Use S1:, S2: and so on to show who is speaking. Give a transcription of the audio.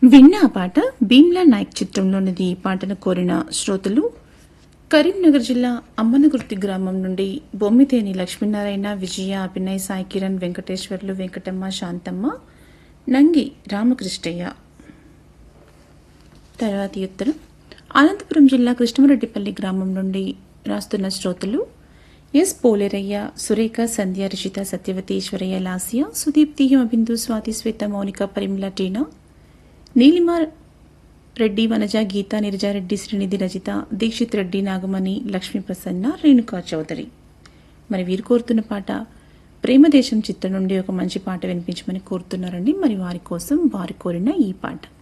S1: విన్న ఆ పాట భీమ్లా నాయక్ చిత్రంలోనిది ఈ పాటను కోరిన శ్రోతలు కరీంనగర్ జిల్లా అమ్మనగుర్తి గ్రామం నుండి బొమ్మితేని లక్ష్మీనారాయణ విజయ అభినయ్ సాయి కిరణ్ వెంకటేశ్వర్లు వెంకటమ్మ శాంతమ్మ నంగి రామకృష్ణయ్య తర్వాతి ఉత్తరం అనంతపురం జిల్లా కృష్ణమరెడ్డిపల్లి గ్రామం నుండి రాస్తున్న శ్రోతలు ఎస్ పోలేరయ్య సురేఖ సంధ్య రిషిత సత్యవతి ఈశ్వరయ్య లాస్య సుదీప్తి హిమబిందు స్వాతి శ్వేత మౌనిక పరిమళ టీనా నీలిమ రెడ్డి వనజ గీత నిరజారెడ్డి శ్రీనిధి రజిత దీక్షిత్ రెడ్డి నాగమణి లక్ష్మీ ప్రసన్న రేణుకా చౌదరి మరి వీరు కోరుతున్న పాట ప్రేమదేశం చిత్రం నుండి ఒక మంచి పాట వినిపించమని కోరుతున్నారండి మరి వారి కోసం వారు కోరిన ఈ పాట